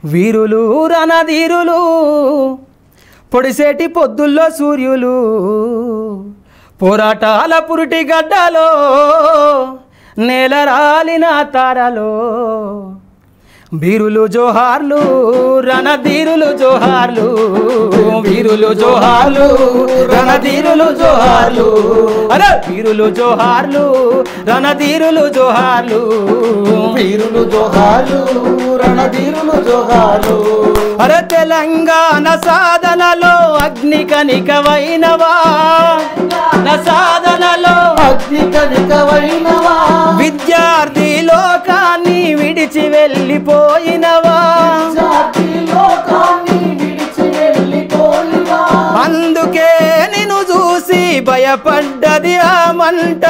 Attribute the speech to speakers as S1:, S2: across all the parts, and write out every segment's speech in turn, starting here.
S1: వీరులు రణధీరులు పొడిసేటి పొద్దుల్లో సూర్యులు పోరాటాల పురిటి గడ్డలో నేల రాలిన తారలో వీరులు జోహార్లు రణధీరులు జోహార్లు వీరులు జోహార్లు రణధీరులు జోహార్లు అరే వీరులు జోహార్లు రణధీరులు జోహార్లు
S2: వీరులు జోహాలు రణధీరులు జోహాలు
S1: అరే తెలంగాణ సాధనలో అగ్ని కనికవైనవా నా సాధనలో
S2: అగ్ని కనికవైనవా
S1: విద్యార్థి లోకాన్ని విడిచి వెళ్ళిపోయినవా
S2: జాతి లోకాన్ని విడిచి వెళ్ళిపోయినా
S1: అందుకే నిన్ను చూసి భయపడ్డది ఆ మంట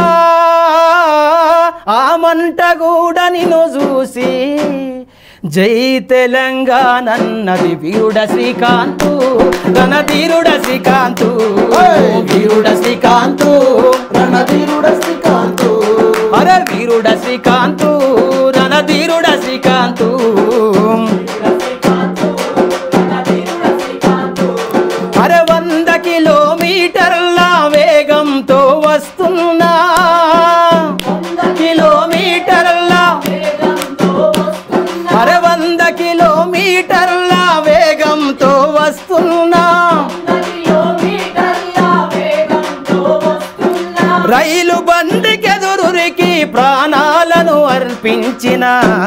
S1: ఆ మంట కూడా నిన్ను చూసి జై తెలంగాణ అన్నది వీరుడ శ్రీకాంతు రణధీరుడ శ్రీకాంతు వీరుడ శ్రీకాంతు
S2: రణధీరుడ శ్రీకాంతు
S1: అరే వీరుడ శ్రీకాంతు రణధీరుడ శ్రీకాంతు అరే వంద కిలోమీటర్ల వేగంతో వస్తున్నా వంద కిలోమీటర్ల అరే వంద కిలోమీటర్ల వేగంతో వస్తున్నా రైలు బండికెదురురికి ప్రాణాలను అర్పించిన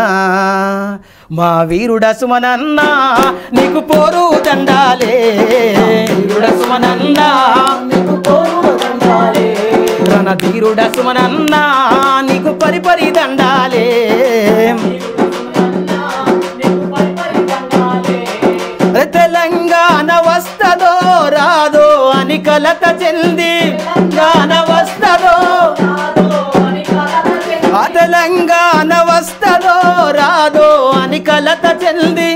S1: మా వీరుడ సుమనన్న నీకు పోరు దండాలే వీరుడ సుమనన్న
S2: నీకు పోరు దండాలే
S1: రణధీరుడ సుమనన్న నీకు పరిపరి దండాలే అరే తెలంగాణ వస్తదో రాదో అని కలత చెంది తెలంగాణ వస్తదో ఆ తెలంగాణ వస్తదో రాదో అని కలత చెంది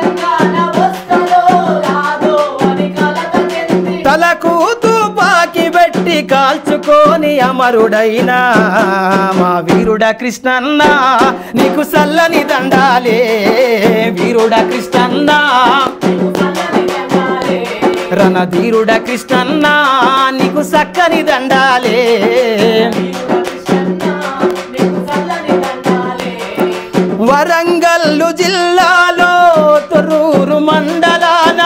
S1: తలకు తుపాకి పెట్టి కాల్చుకొని అమరుడైన మా వీరుడ కృష్ణన్న నీకు సల్లని దండాలే వీరుడ కృష్ణన్న రణధీరుడ కృష్ణన్న నీకు సక్కని దండాలే వరంగల్లు జిల్లాలో తొర్రూరు మండలాన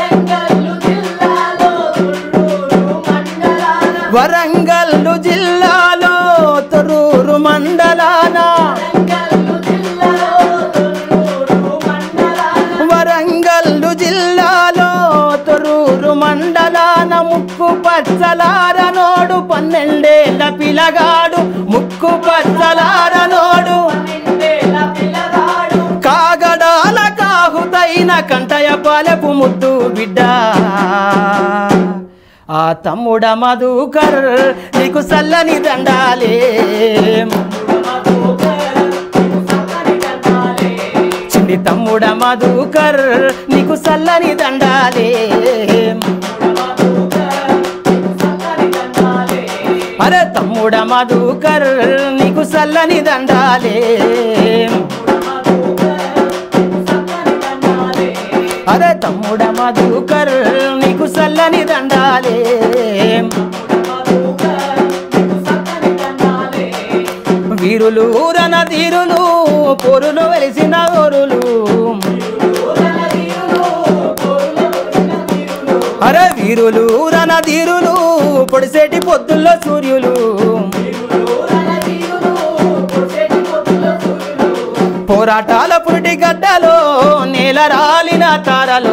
S1: వరంగల్లు జిల్లాలో తొర్రూరు మండలాన వరంగల్లు జిల్లాలో తొర్రూరు మండలాన ముక్కు పచ్చలార నోడు పన్నెండేళ్ల పిలగాడు ముక్కు పచ్చలార నోడు కాగడాల కాహుతైన కంటయ పాలపు ముద్దు బిడ్డ ఆ తమ్ముడ మధుకర్ నీకు సల్లని దండాలే చిన్ని తమ్ముడ మధుకర్ నీకు సల్లని దండాలే అరే తమ్ముడ మధుకర్ నీకు సల్లని దండాలే అరే తమ్ముడ మధుకర్ నీకు సల్లని దండాలే వీరులు రణధీరులు పొరులు వెలిసిన ఓరులు అరే వీరులు రణధీరులు పొడిసేటి పొద్దుల్లో సూర్యులు పోరాటాల పురిటి గడ్డలో నేల రాలిన తారలో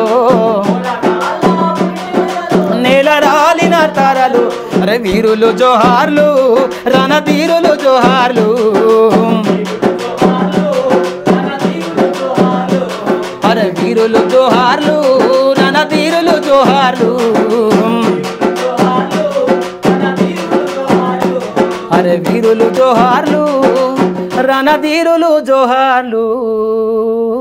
S1: నేల రాలిన తారలు అరే వీరులు జోహార్లు రణధీరులు జోహార్లు అరే వీరులు జోహార్లు రణధీరులు జోహార్లు అరే వీరులు జోహార్లు రణధీరులు జోహార్లు